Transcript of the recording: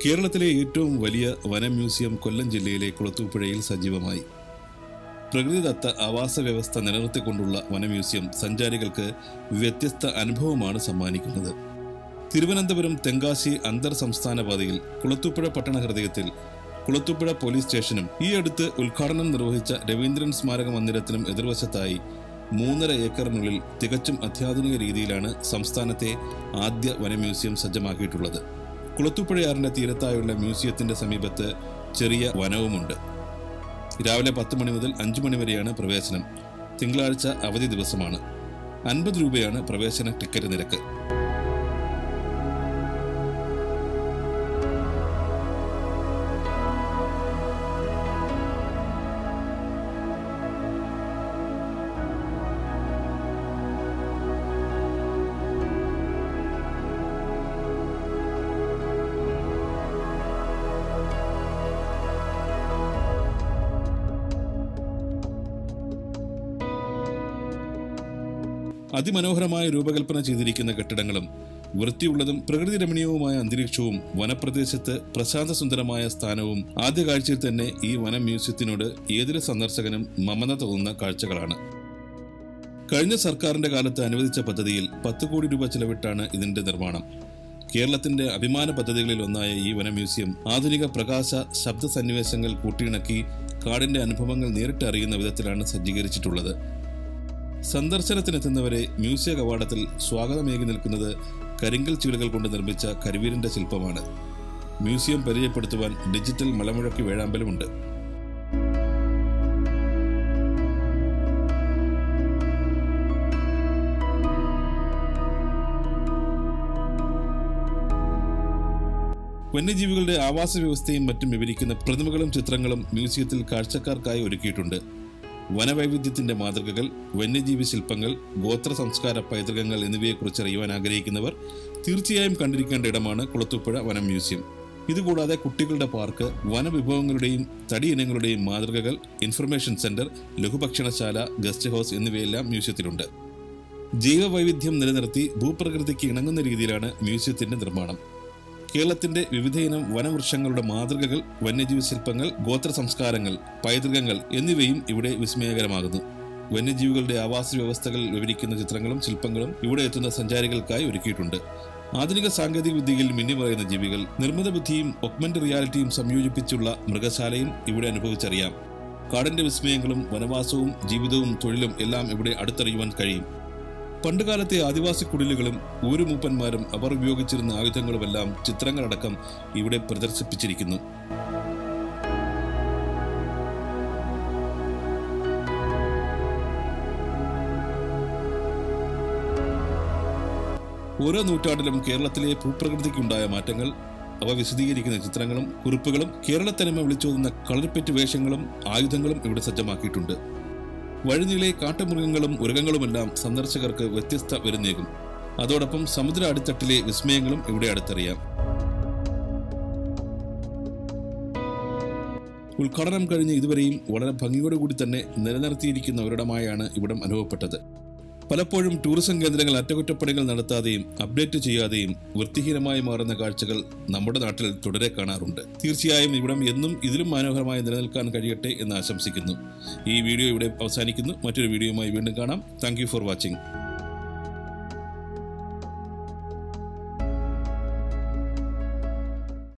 കേരളത്തിലെ ഏറ്റവും വലിയ വന മ്യൂസിയം കൊല്ലം ജില്ലയിലെ കുളത്തൂപ്പുഴയിൽ സജീവമായി പ്രകൃതിദത്ത ആവാസ വ്യവസ്ഥ നിലനിർത്തിക്കൊണ്ടുള്ള വന മ്യൂസിയം സഞ്ചാരികൾക്ക് വ്യത്യസ്ത അനുഭവമാണ് സമ്മാനിക്കുന്നത് തിരുവനന്തപുരം തെങ്കാശി അന്തർ സംസ്ഥാന പാതയിൽ കുളത്തൂപ്പുഴ പട്ടണ ഹൃദയത്തിൽ കുളത്തൂപ്പുഴ പോലീസ് സ്റ്റേഷനും ഈ അടുത്ത് ഉദ്ഘാടനം നിർവഹിച്ച രവീന്ദ്രൻ സ്മാരക മന്ദിരത്തിനും എതിർവശത്തായി മൂന്നര ഏക്കറിനുള്ളിൽ തികച്ചും അത്യാധുനിക രീതിയിലാണ് സംസ്ഥാനത്തെ ആദ്യ വന മ്യൂസിയം സജ്ജമാക്കിയിട്ടുള്ളത് കുളത്തൂപ്പുഴയാറിന്റെ തീരത്തായുള്ള മ്യൂസിയത്തിന്റെ സമീപത്ത് ചെറിയ വനവുമുണ്ട് രാവിലെ പത്ത് മണി മുതൽ അഞ്ചു മണി വരെയാണ് പ്രവേശനം തിങ്കളാഴ്ച അവധി ദിവസമാണ് അൻപത് രൂപയാണ് പ്രവേശന ടിക്കറ്റ് നിരക്ക് അതിമനോഹരമായ രൂപകൽപ്പന ചെയ്തിരിക്കുന്ന കെട്ടിടങ്ങളും വൃത്തിയുള്ളതും പ്രകൃതി രമണീയവുമായ അന്തരീക്ഷവും വനപ്രദേശത്ത് പ്രശാന്തസുന്ദരമായ സ്ഥാനവും ആദ്യ കാഴ്ചയിൽ തന്നെ ഈ വനം മ്യൂസിയത്തിനോട് ഏതൊരു സന്ദർശകനും മമത തോന്നുന്ന കാഴ്ചകളാണ് കഴിഞ്ഞ സർക്കാരിന്റെ കാലത്ത് അനുവദിച്ച പദ്ധതിയിൽ പത്ത് കോടി രൂപ ചെലവിട്ടാണ് ഇതിന്റെ നിർമ്മാണം കേരളത്തിന്റെ അഭിമാന പദ്ധതികളിൽ ഒന്നായ ഈ വന മ്യൂസിയം ആധുനിക പ്രകാശ ശബ്ദ സന്നിവേശങ്ങൾ കൂട്ടിയിണക്കി കാടിന്റെ അനുഭവങ്ങൾ നേരിട്ട് അറിയുന്ന വിധത്തിലാണ് സജ്ജീകരിച്ചിട്ടുള്ളത് സന്ദർശനത്തിനെത്തുന്നവരെ മ്യൂസിയ കവാടത്തിൽ സ്വാഗതമേകി നിൽക്കുന്നത് കരിങ്കൽ ചീളുകൾ കൊണ്ട് നിർമ്മിച്ച കരിവീരന്റെ ശില്പമാണ് മ്യൂസിയം പരിചയപ്പെടുത്തുവാൻ ഡിജിറ്റൽ മലമുഴക്കി വേഴാമ്പലുമുണ്ട് വന്യജീവികളുടെ ആവാസ വ്യവസ്ഥയും മറ്റും വിവരിക്കുന്ന പ്രതിമകളും ചിത്രങ്ങളും മ്യൂസിയത്തിൽ കാഴ്ചക്കാർക്കായി ഒരുക്കിയിട്ടുണ്ട് വനവൈവിധ്യത്തിന്റെ മാതൃകകൾ വന്യജീവി ശില്പങ്ങൾ ഗോത്ര സംസ്കാര പൈതൃകങ്ങൾ എന്നിവയെക്കുറിച്ച് അറിയുവാൻ ആഗ്രഹിക്കുന്നവർ തീർച്ചയായും കണ്ടിരിക്കേണ്ട ഇടമാണ് കുളത്തൂപ്പുഴ വനം മ്യൂസിയം ഇതുകൂടാതെ കുട്ടികളുടെ പാർക്ക് വനവിഭവങ്ങളുടെയും തടിയിനങ്ങളുടെയും മാതൃകകൾ ഇൻഫർമേഷൻ സെന്റർ ലഘുഭക്ഷണശാല ഗസ്റ്റ് ഹൗസ് എന്നിവയെല്ലാം മ്യൂസിയത്തിലുണ്ട് ജൈവവൈവിധ്യം നിലനിർത്തി ഭൂപ്രകൃതിക്ക് ഇണങ്ങുന്ന രീതിയിലാണ് മ്യൂസിയത്തിന്റെ നിർമ്മാണം കേരളത്തിന്റെ വിവിധയിനം വനവൃക്ഷങ്ങളുടെ മാതൃകകൾ വന്യജീവി ശില്പങ്ങൾ ഗോത്ര സംസ്കാരങ്ങൾ പൈതൃകങ്ങൾ എന്നിവയും ഇവിടെ വിസ്മയകരമാകുന്നു വന്യജീവികളുടെ ആവാസ വ്യവസ്ഥകൾ വിവരിക്കുന്ന ചിത്രങ്ങളും ശില്പങ്ങളും ഇവിടെ എത്തുന്ന സഞ്ചാരികൾക്കായി ഒരുക്കിയിട്ടുണ്ട് ആധുനിക സാങ്കേതിക വിദ്യയിൽ മിന്നിമറയുന്ന ജീവികൾ നിർമ്മിത ബുദ്ധിയും ഒക്മെന്റ് റിയാലിറ്റിയും സംയോജിപ്പിച്ചുള്ള മൃഗശാലയും ഇവിടെ അനുഭവിച്ചറിയാം കാടിന്റെ വിസ്മയങ്ങളും വനവാസവും ജീവിതവും തൊഴിലും എല്ലാം ഇവിടെ അടുത്തറിയുവാൻ കഴിയും പണ്ടുകാലത്തെ ആദിവാസി കുടിലുകളും ഊരുമൂപ്പന്മാരും അവർ ഉപയോഗിച്ചിരുന്ന ആയുധങ്ങളുമെല്ലാം ചിത്രങ്ങളടക്കം ഇവിടെ പ്രദർശിപ്പിച്ചിരിക്കുന്നു ഓരോ നൂറ്റാണ്ടിലും കേരളത്തിലെ ഭൂപ്രകൃതിക്കുണ്ടായ മാറ്റങ്ങൾ അവ വിശദീകരിക്കുന്ന ചിത്രങ്ങളും കുറിപ്പുകളും കേരളത്തനിമ വിളിച്ചോതുന്ന കളർപ്പെറ്റ് വേഷങ്ങളും ആയുധങ്ങളും ഇവിടെ സജ്ജമാക്കിയിട്ടുണ്ട് വഴിനീളെ കാട്ടുമൃഗങ്ങളും ഉരകങ്ങളുമെല്ലാം സന്ദർശകർക്ക് വ്യത്യസ്ത വിരുന്നേകും അതോടൊപ്പം സമുദ്ര അടിത്തട്ടിലെ വിസ്മയങ്ങളും ഇവിടെ അടുത്തറിയാം ഉദ്ഘാടനം കഴിഞ്ഞ് ഇതുവരെയും വളരെ ഭംഗിയോടുകൂടി തന്നെ നിലനിർത്തിയിരിക്കുന്ന ഒരിടമായാണ് ഇവിടം അനുഭവപ്പെട്ടത് പലപ്പോഴും ടൂറിസം കേന്ദ്രങ്ങൾ അറ്റകുറ്റപ്പണികൾ നടത്താതെയും അപ്ഡേറ്റ് ചെയ്യാതെയും വൃത്തിഹീനമായി മാറുന്ന കാഴ്ചകൾ നമ്മുടെ നാട്ടിൽ തുടരെ കാണാറുണ്ട് തീർച്ചയായും ഇവിടം എന്നും ഇതിലും മനോഹരമായി നിലനിൽക്കാൻ കഴിയട്ടെ എന്ന് ആശംസിക്കുന്നു ഈ വീഡിയോ ഇവിടെ അവസാനിക്കുന്നു മറ്റൊരു വീഡിയോയുമായി വീണ്ടും കാണാം താങ്ക് ഫോർ വാച്ചിങ്